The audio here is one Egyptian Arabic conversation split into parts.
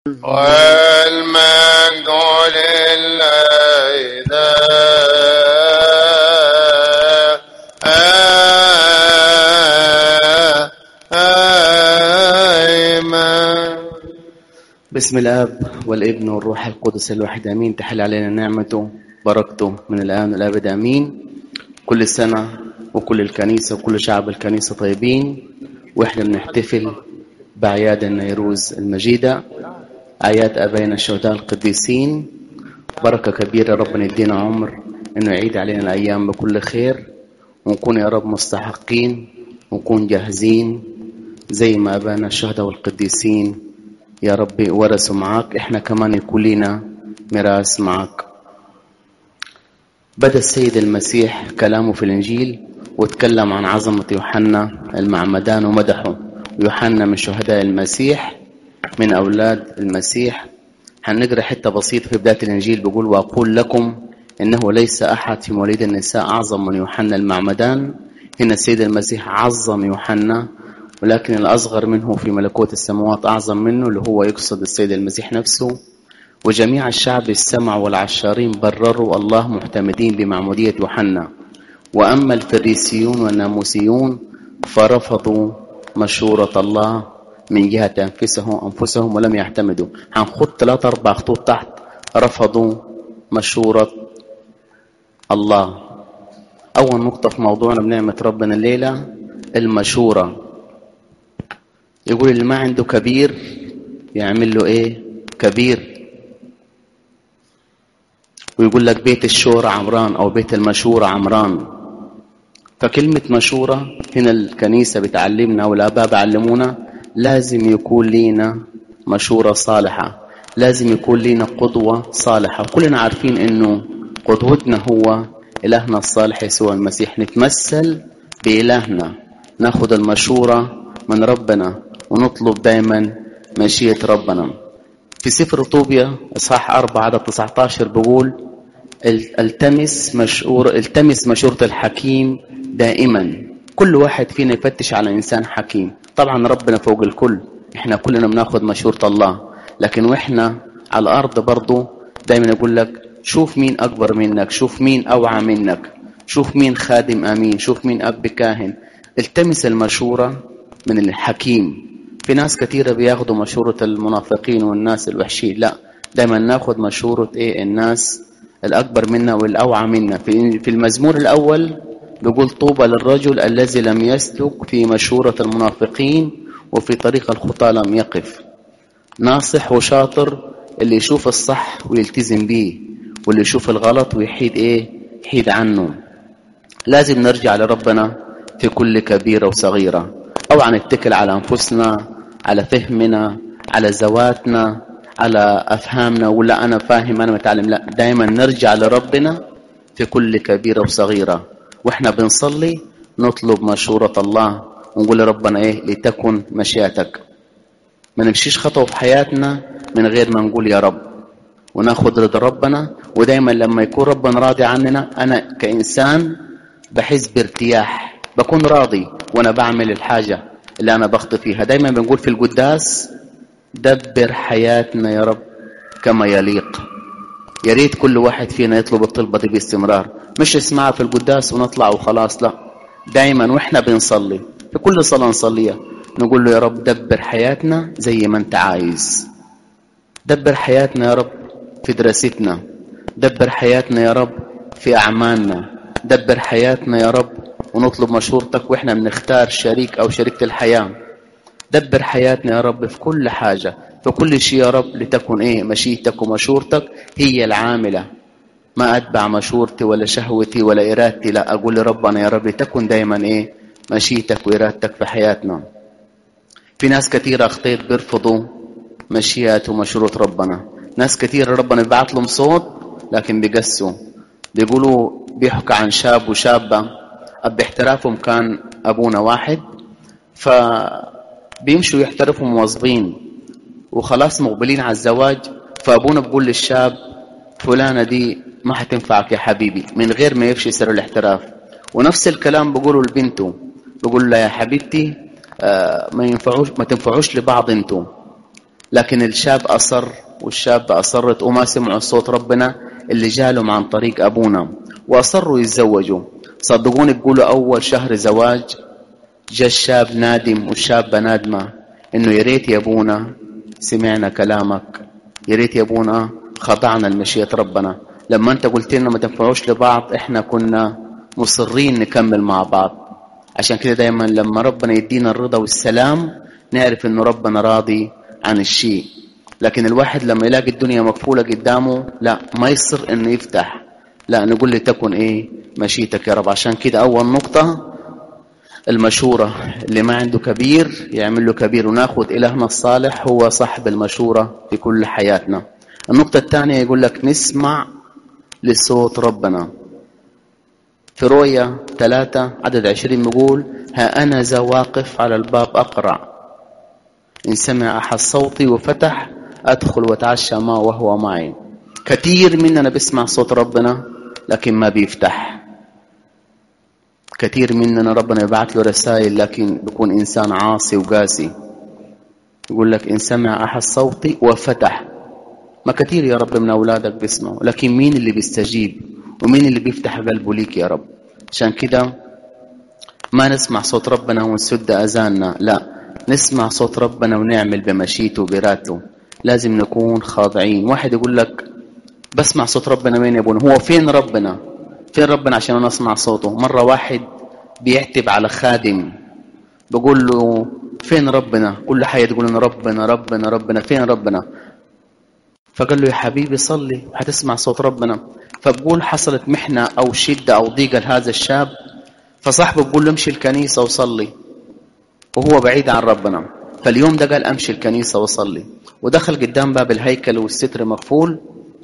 والمجد لله آمين بسم الاب والابن والروح القدس الواحد امين تحل علينا نعمته بركته من الان والابد امين كل سنه وكل الكنيسه وكل شعب الكنيسه طيبين واحنا بنحتفل باعياد النيروز المجيده اعياد ابائنا الشهداء القديسين بركه كبيره ربنا يدينا عمر انه يعيد علينا الايام بكل خير ونكون يا رب مستحقين ونكون جاهزين زي ما ابانا الشهداء والقديسين يا ربي ورثوا معاك احنا كمان يكون لنا ميراث معاك بدا السيد المسيح كلامه في الانجيل وتكلم عن عظمه يوحنا المعمدان ومدحه يوحنا من شهداء المسيح من اولاد المسيح هنقرا حته بسيطه في بدايه الانجيل بيقول واقول لكم انه ليس احد في مواليد النساء اعظم من يوحنا المعمدان هنا السيد المسيح عظم يوحنا ولكن الأصغر منه في ملكوت السماوات أعظم منه اللي هو يقصد السيد المسيح نفسه وجميع الشعب السمع والعشارين برروا الله معتمدين بمعمودية يوحنا وأما الفريسيون والناموسيون فرفضوا مشورة الله من جهة أنفسهم أنفسهم ولم يعتمدوا هنخط ثلاثة أربع خطوط تحت رفضوا مشورة الله أول نقطة في موضوعنا بنعمة ربنا الليلة المشورة يقول اللي ما عنده كبير يعمل له ايه كبير ويقول لك بيت الشورى عمران او بيت المشورة عمران فكلمة مشورة هنا الكنيسة بتعلمنا والآباء بعلمونا لازم يكون لينا مشورة صالحة لازم يكون لينا قدوة صالحة كلنا عارفين انه قدوتنا هو إلهنا الصالح يسوع المسيح نتمثل بإلهنا ناخد المشورة من ربنا ونطلب دايما مشيئة ربنا في سفر طوبيا إصحاح 4 عدد 19 بيقول التمس مشورة التمس مشورة الحكيم دائما كل واحد فينا يفتش على إنسان حكيم طبعا ربنا فوق الكل احنا كلنا بناخد مشورة الله لكن واحنا على الأرض برضو دايما يقول لك شوف مين أكبر منك شوف مين أوعى منك شوف مين خادم أمين شوف مين أب كاهن التمس المشورة من الحكيم في ناس كثيرة بياخدوا مشورة المنافقين والناس الوحشين لا دايما ناخد مشورة ايه الناس الأكبر منا والأوعى منا في في المزمور الأول بيقول طوبى للرجل الذي لم يسلك في مشورة المنافقين وفي طريق الخطى لم يقف ناصح وشاطر اللي يشوف الصح ويلتزم بيه واللي يشوف الغلط ويحيد ايه يحيد عنه لازم نرجع لربنا في كل كبيرة وصغيرة أو نتكل على أنفسنا على فهمنا على ذواتنا على أفهامنا ولا أنا فاهم أنا متعلم لا دايما نرجع لربنا في كل كبيرة وصغيرة وإحنا بنصلي نطلب مشورة الله ونقول لربنا إيه لتكن مشيئتك ما نمشيش خطوة في حياتنا من غير ما نقول يا رب وناخد رضا ربنا ودايما لما يكون ربنا راضي عننا أنا كإنسان بحس بارتياح بكون راضي وانا بعمل الحاجة اللي انا بخطي فيها دايما بنقول في القداس دبر حياتنا يا رب كما يليق يا ريت كل واحد فينا يطلب الطلبة دي باستمرار مش اسمعها في القداس ونطلع وخلاص لا دايما واحنا بنصلي في كل صلاة نصليها نقول له يا رب دبر حياتنا زي ما انت عايز دبر حياتنا يا رب في دراستنا دبر حياتنا يا رب في أعمالنا دبر حياتنا يا رب ونطلب مشورتك واحنا بنختار شريك او شريكة الحياة دبر حياتنا يا رب في كل حاجة في كل شيء يا رب لتكن ايه مشيئتك ومشورتك هي العاملة ما اتبع مشورتي ولا شهوتي ولا ارادتي لا اقول لربنا يا رب لتكن دايما ايه مشيئتك وارادتك في حياتنا في ناس كثيرة اخطيت بيرفضوا مشيئة ومشورة ربنا ناس كثيرة ربنا بيبعت لهم صوت لكن بيقسوا بيقولوا بيحكوا عن شاب وشابة باحترافهم كان أبونا واحد فبيمشوا يحترفوا مواظبين وخلاص مقبلين على الزواج فأبونا بيقول للشاب فلانة دي ما حتنفعك يا حبيبي من غير ما يفشي سر الاحتراف ونفس الكلام بقوله لبنته بقول لها يا حبيبتي آه ما ينفعوش ما تنفعوش لبعض انتم لكن الشاب أصر والشاب أصرت وما سمعوا صوت ربنا اللي جالهم عن طريق أبونا وأصروا يتزوجوا صدقوني بيقولوا أول شهر زواج جاء الشاب نادم والشابة نادمة إنه يا ريت يا أبونا سمعنا كلامك يا ريت يا أبونا خضعنا لمشيئة ربنا لما أنت قلت لنا ما تنفعوش لبعض إحنا كنا مصرين نكمل مع بعض عشان كده دايما لما ربنا يدينا الرضا والسلام نعرف إنه ربنا راضي عن الشيء لكن الواحد لما يلاقي الدنيا مقفولة قدامه لا ما يصر إنه يفتح لا نقول لتكن إيه مشيتك يا رب عشان كده أول نقطة المشورة اللي ما عنده كبير يعمل له كبير وناخد إلهنا الصالح هو صاحب المشورة في كل حياتنا النقطة الثانية يقول لك نسمع لصوت ربنا في رؤيا ثلاثة عدد عشرين بيقول ها أنا ذا واقف على الباب أقرع إن سمع أحد صوتي وفتح أدخل وأتعشى معه وهو معي كثير مننا بيسمع صوت ربنا لكن ما بيفتح كثير مننا ربنا يبعث له رسائل لكن بيكون إنسان عاصي وقاسي يقول لك إن سمع أحد صوتي وفتح ما كثير يا رب من أولادك بيسمعوا لكن مين اللي بيستجيب ومين اللي بيفتح قلبه ليك يا رب عشان كده ما نسمع صوت ربنا ونسد أذاننا لا نسمع صوت ربنا ونعمل بمشيته وبراته لازم نكون خاضعين واحد يقول لك بسمع صوت ربنا وين يا ابونا هو فين ربنا فين ربنا عشان انا اسمع صوته مرة واحد بيعتب على خادم بقول له فين ربنا كل حاجة تقول لنا ربنا ربنا ربنا فين ربنا فقال له يا حبيبي صلي وهتسمع صوت ربنا فبقول حصلت محنة أو شدة أو ضيقة لهذا الشاب فصاحبه بقول له امشي الكنيسة وصلي وهو بعيد عن ربنا فاليوم ده قال امشي الكنيسة وصلي ودخل قدام باب الهيكل والستر مقفول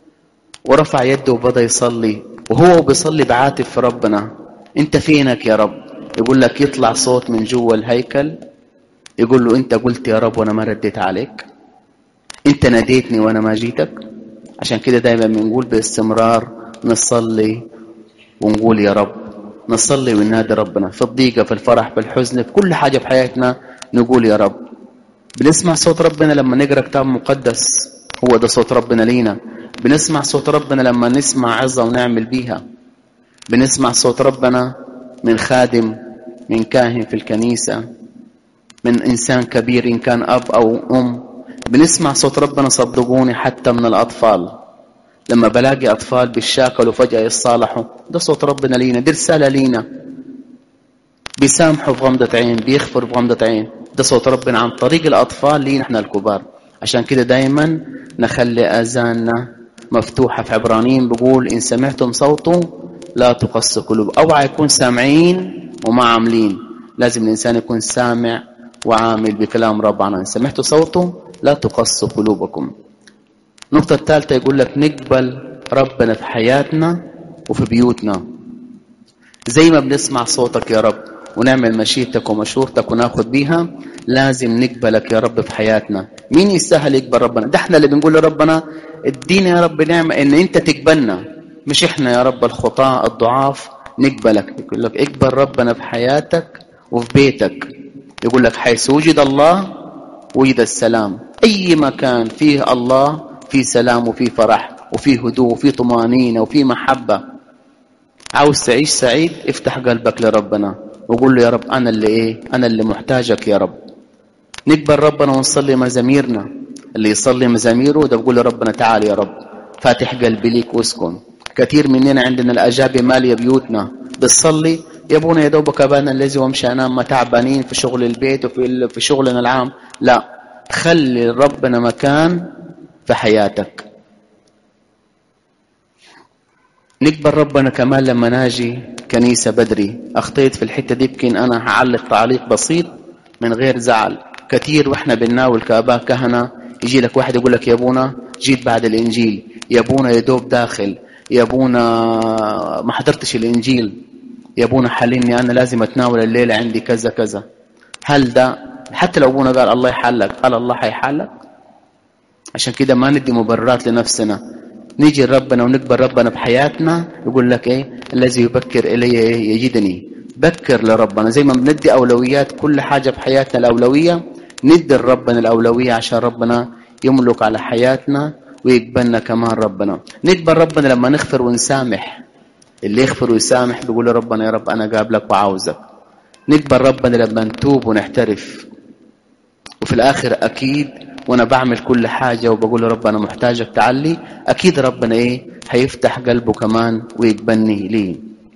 ورفع يده وبدأ يصلي وهو بيصلي بعاتف في ربنا انت فينك يا رب يقول لك يطلع صوت من جوا الهيكل يقول له انت قلت يا رب وانا ما رديت عليك انت ناديتني وانا ما جيتك عشان كده دايما بنقول باستمرار نصلي ونقول يا رب نصلي وننادي ربنا في الضيقة في الفرح في الحزن في كل حاجة في حياتنا نقول يا رب بنسمع صوت ربنا لما نقرأ كتاب مقدس هو ده صوت ربنا لينا بنسمع صوت ربنا لما نسمع عظة ونعمل بيها بنسمع صوت ربنا من خادم من كاهن في الكنيسة من إنسان كبير إن كان أب أو أم بنسمع صوت ربنا صدقوني حتى من الأطفال لما بلاقي أطفال بالشاكل وفجأة يتصالحوا ده صوت ربنا لينا دي رسالة لينا بيسامحوا في غمضة عين بيغفر في غمضة عين ده صوت ربنا عن طريق الأطفال لينا احنا الكبار عشان كده دايما نخلي آذاننا مفتوحة في عبرانيين بيقول إن سمعتم صوته لا تقص قلوب أوعى يكون سامعين وما عاملين لازم الإنسان يكون سامع وعامل بكلام ربنا إن سمعتوا صوته لا تقص قلوبكم النقطة الثالثة يقول لك نقبل ربنا في حياتنا وفي بيوتنا زي ما بنسمع صوتك يا رب ونعمل مشيتك ومشورتك وناخد بيها لازم نقبلك يا رب في حياتنا مين يستاهل يقبل ربنا ده احنا اللي بنقول لربنا ادينا يا رب نعمة ان انت تقبلنا مش احنا يا رب الخطاة الضعاف نقبلك يقول لك اقبل ربنا في حياتك وفي بيتك يقول لك حيث وجد الله وجد السلام اي مكان فيه الله فيه سلام وفيه فرح وفيه هدوء وفيه طمانينة وفيه محبة عاوز تعيش سعيد افتح قلبك لربنا وقول له يا رب انا اللي ايه انا اللي محتاجك يا رب نقبل ربنا ونصلي مزاميرنا اللي يصلي مزاميره ده بقول لربنا تعال يا رب فاتح قلبي ليك واسكن كثير مننا عندنا الاجابه ماليه بيوتنا بتصلي يا ابونا يا دوبك ابانا الذي وامشي انام تعبانين في شغل البيت وفي في شغلنا العام لا خلي ربنا مكان في حياتك نقبل ربنا كمان لما ناجي كنيسة بدري أخطيت في الحتة دي يمكن أنا هعلق تعليق بسيط من غير زعل كثير وإحنا بنناول كآباء كهنة يجي لك واحد يقول لك يا أبونا جيت بعد الإنجيل يا أبونا يا دوب داخل يا أبونا ما حضرتش الإنجيل يا أبونا حللني أنا لازم أتناول الليلة عندي كذا كذا هل ده حتى لو أبونا قال الله يحلك هل الله حيحلك عشان كده ما ندي مبررات لنفسنا نيجي لربنا ونقبل ربنا بحياتنا يقول لك ايه الذي يبكر الي إيه يجدني بكر لربنا زي ما بندي اولويات كل حاجه في حياتنا الاولويه ندي لربنا الاولويه عشان ربنا يملك على حياتنا ويقبلنا كمان ربنا نقبل ربنا لما نغفر ونسامح اللي يغفر ويسامح بيقول له ربنا يا رب انا قابلك وعاوزك نقبل ربنا لما نتوب ونحترف وفي الاخر اكيد وانا بعمل كل حاجة وبقول له رب انا محتاجك تعلي اكيد ربنا ايه هيفتح قلبه كمان ويقبلني ليه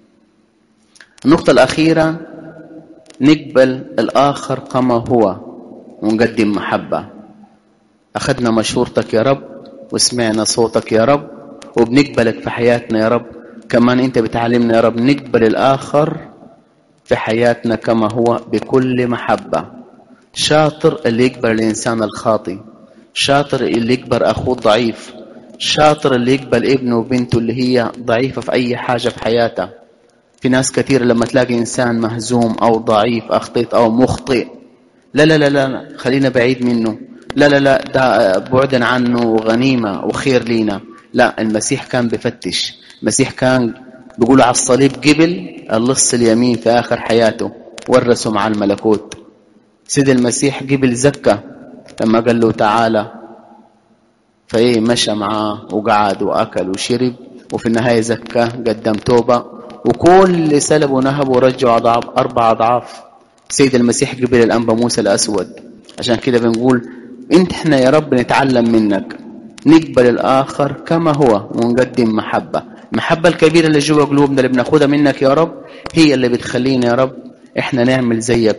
النقطة الاخيرة نقبل الاخر كما هو ونقدم محبة اخذنا مشورتك يا رب وسمعنا صوتك يا رب وبنقبلك في حياتنا يا رب كمان انت بتعلمنا يا رب نقبل الاخر في حياتنا كما هو بكل محبة شاطر اللي يقبل الانسان الخاطي شاطر اللي يقبل اخوه الضعيف شاطر اللي يقبل ابنه وبنته اللي هي ضعيفة في اي حاجة في حياتها في ناس كثير لما تلاقي انسان مهزوم او ضعيف اخطيت او مخطئ لا لا لا لا خلينا بعيد منه لا لا لا ده بعدا عنه غنيمة وخير لينا لا المسيح كان بفتش المسيح كان بيقول على الصليب قبل اللص اليمين في آخر حياته ورثه مع الملكوت سيد المسيح قبل زكى لما قال له تعالى فايه مشى معاه وقعد واكل وشرب وفي النهايه زكاه قدم توبه وكل اللي سلبوا نهبوا ورجعوا اضعاف اربع اضعاف سيد المسيح قبل الانبا موسى الاسود عشان كده بنقول انت احنا يا رب نتعلم منك نقبل الاخر كما هو ونقدم محبه المحبه الكبيره اللي جوا قلوبنا اللي بناخدها منك يا رب هي اللي بتخلينا يا رب احنا نعمل زيك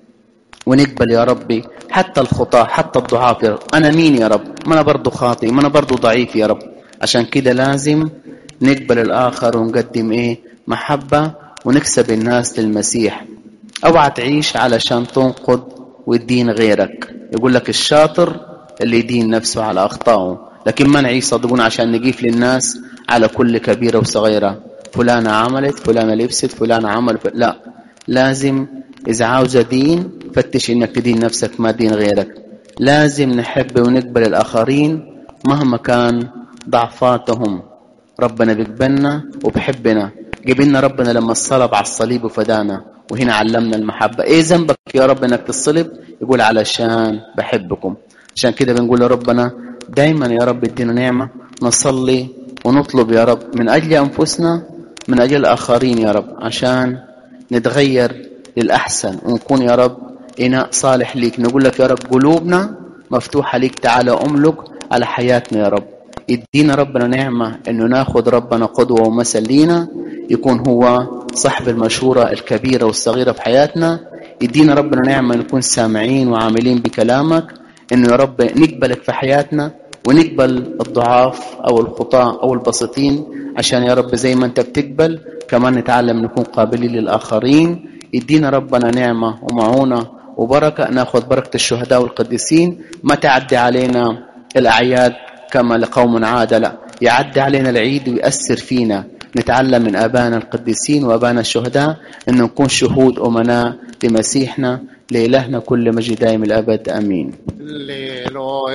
ونقبل يا ربي حتى الخطاة حتى الضعاف يا رب أنا مين يا رب ما أنا برضو خاطئ ما أنا برضو ضعيف يا رب عشان كده لازم نقبل الآخر ونقدم إيه محبة ونكسب الناس للمسيح اوعى تعيش علشان تنقد وتدين غيرك يقول لك الشاطر اللي يدين نفسه على أخطائه لكن ما نعيش صدقون عشان نقيف للناس على كل كبيرة وصغيرة فلانة عملت فلانة لبست فلانة عمل لا لازم إذا عاوزة دين فتش إنك تدين نفسك ما دين غيرك لازم نحب ونقبل الآخرين مهما كان ضعفاتهم ربنا بيقبلنا وبحبنا جبلنا ربنا لما الصلب على الصليب وفدانا وهنا علمنا المحبة ايه ذنبك يا رب انك تصلب يقول علشان بحبكم عشان كده بنقول لربنا دايما يا رب ادينا نعمة نصلي ونطلب يا رب من أجل أنفسنا من أجل الآخرين يا رب عشان نتغير للأحسن ونكون يا رب إناء صالح ليك نقول لك يا رب قلوبنا مفتوحة ليك تعالى أملك على حياتنا يا رب يدينا ربنا نعمة إنه ناخذ ربنا قدوة ومثل لينا يكون هو صاحب المشورة الكبيرة والصغيرة في حياتنا يدينا ربنا نعمة نكون سامعين وعاملين بكلامك إنه يا رب نقبلك في حياتنا ونقبل الضعاف أو الخطاة أو البسيطين عشان يا رب زي ما أنت بتقبل كمان نتعلم نكون قابلين للآخرين يدينا ربنا نعمة ومعونة وبركة ناخذ بركة الشهداء والقديسين ما تعدي علينا الأعياد كما لقوم عاد لا يعدي علينا العيد ويأثر فينا نتعلم من آبائنا القديسين وآبائنا الشهداء أن نكون شهود أمناء لمسيحنا لإلهنا كل مجد دائم الأبد أمين Alleluia.